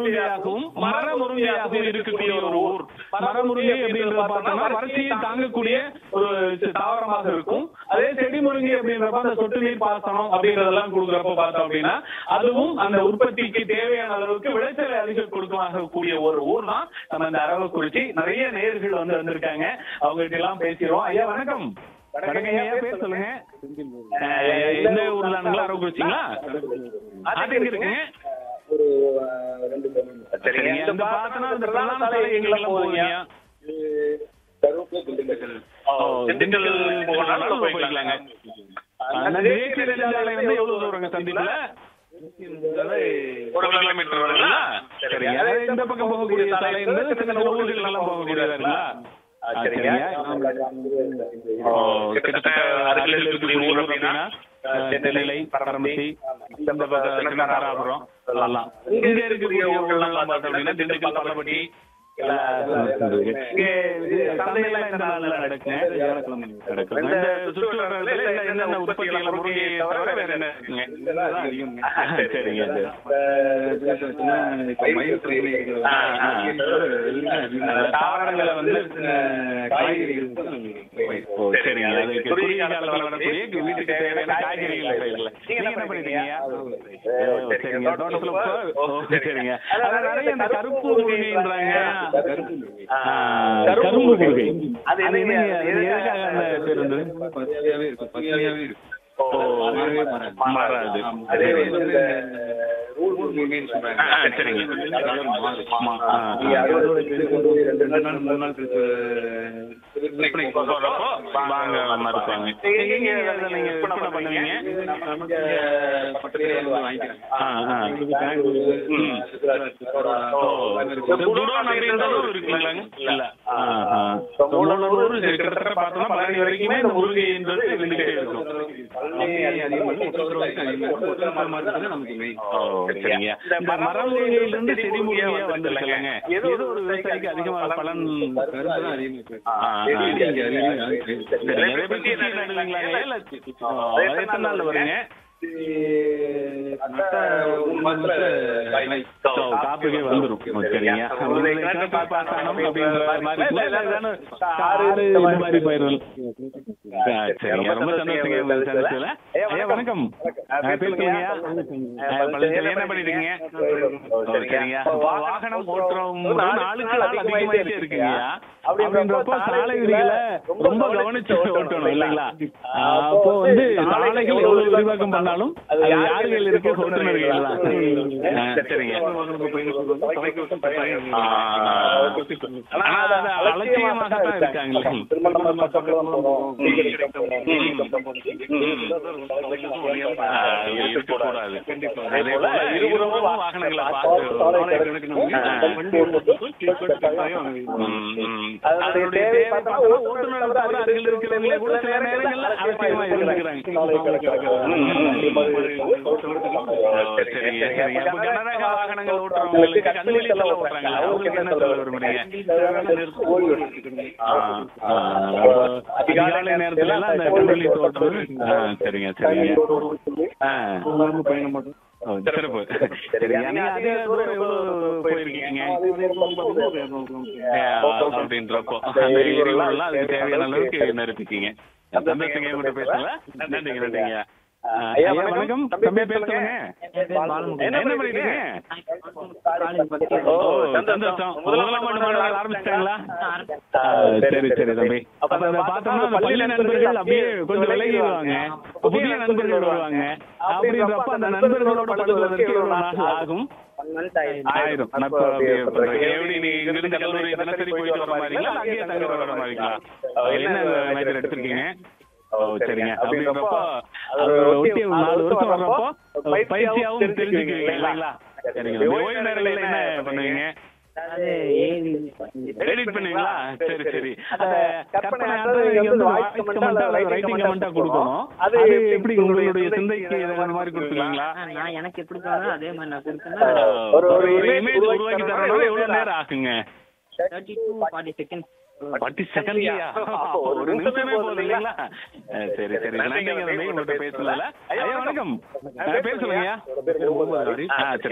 முருங்கையாகவும் மர முருங்கையாகவும் இருக்கக்கூடிய ஒரு ஊர் மர முருங்கை அப்படின்றத பார்த்தோம்னா வறட்சியை தாங்கக்கூடிய ஒரு தாவரமாக இருக்கும் அதே செடி முருங்கை அப்படின்றப்ப அந்த சொட்டு நீர் பாசனம் அப்படின்றதெல்லாம் கொடுக்குறப்ப பார்த்தோம் அப்படின்னா அதுவும் அந்த உற்பத்திக்கு தேவையான அளவுக்கு விளைச்சலை அதிக கொடுக்கமாக கூடிய ஒரு ஊர் தான் நம்ம இந்த அரவக்குறிச்சி நிறைய நேயர்கள் வந்து வந்திருக்காங்க அவங்க கிட்ட எல்லாம் பேசிடுவோம் ஐயா வணக்கம் வணக்கம் ஐயா பேர் சொல்லுங்க அஹ், எந்த ஊர்ல அரவக்குறிச்சிங்களா அது எங்க இருக்குங்க ஒரு அஹ், ரெண்டு கிலோமீட்டர் சரிங்க இந்த பார்த்தோன்னா இந்த பிரதான சாலை எங்கெல்லாம் போவீங்க கருவேப்பிலை திண்டுக்கல் ஓ, திண்டுக்கல் போகணும்னாலும் போய்க்கலாங்க அந்த தேசிய நெடுஞ்சாலை வந்து எவ்வளவு தூரங்க சந்திப்புல ஒரு கிலோமீட்டர் வருங்களா சரிங்க அதாவது இந்த பக்கம் போகக்கூடிய சாலை என்பது சின்ன சின்ன ஊர்கள் எல்லாம் போகக்கூடியதா இருக்குங்களா ஆ, சரிங்க ஓ, கிட்டத்தட்ட அருகில் இருக்கக்கூடிய ஊர் அப்படின்னா அஹ், தென்னிலை பரமத்தி இந்த பக்கம் சின்ன தாராபுரம் அதெல்லாம் இங்க இருக்கக்கூடிய ஊர்கள்லாம் பார்த்தோம் அப்படின்னா திண்டுக்கல் பள்ளப்பட்டி இங்க இது சந்தையெல்லாம் இந்த நாள்ல நடக்குங்க நடக்கும் இந்த சுற்று வட்டாரத்துல என்ன- என்னென்ன உற்பத்திகளை முருங்கை தவிர வேற என்ன இருக்குங்க சரிங்க ஆ, ஆ. தாவரங்களை வந்து ஓ, சரிங்க அது குறுகிய காலத்துல வரக்கூடிய வீட்டுக்கு தேவையான காய்கறிகள் பயிர்கள. நீங்க என்ன பண்ணிருக்கீங்க ஓ, சரிங்க தோட்டத்துல போ- ஓ, சரிங்க அதான் நிறைய இந்த கருப்பு முருங்கைன்றாங்க ஆ, கரும்பு முருங்கை அது என்னங்க அது எதுக்காக அந்த பேர் இருந்தது ஓ மாறாது அதே வந்து இந்த ரூல் முருங்கைன்னு ஆ, சொல்றாங்க ஆ, சரிங்க ஆமா, ஆ, நீங்க ஆ. அறுபது வயசுல கொண்டு போய் ரெண்டு நாள் மூணு நாள் கழிச்சு விற்பனைக்கு சொல்றப்போ வாங்க மறுப்பாங்க எங்க எங்க அதை நீங்க விற்பனை பண்ணுவீங்க நமக்கு பக்கத்துல வந்து வாங்கிக்கிறேன் ஆ, ஆ. ம். ஓ, குடோன் அப்படின்றதும் இருக்குங்களாங்க? இல்ல. ஆ, ஆ. மூலனூர் சரி, கிட்டத்தட்ட பார்த்தோம்னா பழனி வரைக்குமே இந்த முருங்கைன்றது இருந்துகிட்டே இருக்கும். ஓ, சரிங்க. இந்த மர முருங்கையிலிருந்து செடி முருங்கையா வந்துருக்கலங்க. ஏதோ ஒரு விவசாயிக்கு அதிகமாக பலன் ஆ, ஆ. சரிங்க. அதை பத்தி என்ன நடுவீங்களாங்க? இல்ல, ஓ, அது எத்தனை நாள்ல வருங்க So, காப்புக்கே வந்துரும் சரிங்க ஒரு கிணற்று பாசனம் அப்படின்ற மாதிரி இருக்குல்ல, இல்ல இதான ஆறு இந்த மாதிரி பயிர்கள் ஆ, சரிங்க ரொம்ப சந்தோஷங்க உங்களை சந்திச்சதுல ஐயா வணக்கம் ஆ, பேசுங்கய்யா ஆ, பழனிசாமி, என்ன பண்ணிருக்கீங்க ஓ, சரிங்க வா- வாகனம் ஓட்டுறவங்க நாளுக்கு நாள் அதிகமாயிட்டே இருக்குங்கய்யா அப்படின்றப்போ சாலை விதிகளை ரொம்ப கவனிச்சு ஓட்டணும் இல்லைங்களா ஆ, அப்போ வந்து சாலைகள் எவ்வளவு விரிவாக்கம் பண்ணாலும் அது யாரு கையில் இருக்கு ஓட்டுநர் கையில் தான் ஆ, சரிங்க ஆ, ஆனா அது அலட்சியமாக தான் இருக்காங்களே ஆ, அது இருக்கக்கூடாது அதே போல இருபுறமும் வாகனங்களை பார்த்து ம், ம். அதனுடைய தேவை பார்த்தோம்னா ஓட்டுநரை தவிர அருகில் இருக்கிறவங்களே கூட சில நேரங்கள்ல அலட்சியமா இருந்துக்கிறாங்க ஓ, சரிங்க சரிங்க அப்ப கனரக வாகனங்கள் ஓட்டுறவங்களுக்கு கண்வெளி செல்ல ஓட்டுறாங்க அவங்களுக்கு என்ன சொல்ல விரும்புறீங்க ஆ, ஆ, அப்போ அதிகாலை நேரத்துல எல்லாம் அந்த கண்வெளி ஓட்டுறது ஆ, சரிங்க சரிங்க ஆ ஓ, சிறப்பு சரிங்க நீங்க அதிக தூரம் எவ்வளவு போயிருக்கீங்க ஏ, அப்படின்றப்போ அந்த எரிபொருள்லாம் அதுக்கு தேவையான அளவுக்கு நிரப்பிட்டீங்க சந்தோஷங்க உங்கள்கிட்ட பேசுங்க நன்றிங்க நன்றிங்க ஆ, ஐயா வணக்கம் தம்பி பேர் சொல்லுங்க என்ன பண்ணிருக்கீங்க ஓ சந்தோஷம் முதலாம் ஆண்டு மாணவர்கள் ஆரம்பிச்சிட்டாங்களா ஆ, சரி சரி தம்பி அப்ப அந்த பார்த்தோம்னா அந்த பள்ளி நண்பர்கள் அப்படியே கொஞ்சம் விலகிடுவாங்க புதிய நண்பர்கள் வருவாங்க அப்படின்றப்ப அந்த நண்பர்களோட பழகுவதற்கு எவ்வளவு நாள் ஆகும் ஆயிரம் நட்பு அப்படியே பண்றீங்க. எப்படி நீங்க இங்கிருந்து கல்லூரி தினசரி போயிட்டு வர மாதிரிங்களா இல்ல அங்கேயே தங்க வர மாதிரிங்களா என்ன மேஜர் எடுத்திருக்கீங்க ஓ சரிங்க அப்படின்றப்போ அது ஒட்டி ஒரு நாலு வருஷம் வர்றப்போ பயிற்சியாவும் தெரிஞ்சுக்குவீங்க இல்லைங்களா சரிங்க இந்த ஓய்வு நேரங்கள்ல என்ன பண்ணுவீங்க எடிட் பண்ணுவீங்களா சரி சரி அந்த கற்பனை ஆற்றல் நீங்க வந்து வாய்ஸ் கமெண்டா ரைட்டிங் கமெண்டா கொடுக்கணும் அது எப்படி உங்களுடைய சிந்தைக்கு அந்த மாதிரி கொடுத்துருவீங்களா நான் எனக்கு எப்படி தோணுதோ அதே மாதிரி நான் கொடுத்தேன்னா ஒரு ஒரு இமேஜ் உருவாக்கி தரணும் எவ்வளவு நேரம் ஆகுங்க தேர்ட்டி டு ஃபார்ட்டி செகண்ட்ஸ் பட்டி செகண்ட்லயா ஒரு நிமிஷமே போதும் இல்லைங்களா அஹ் சரி சரி நன்றிங்க தம்பி உங்கள்கிட்ட பேசல ஐயா வணக்கம் அஹ் பேர் சொல்லுங்க ஆ சரி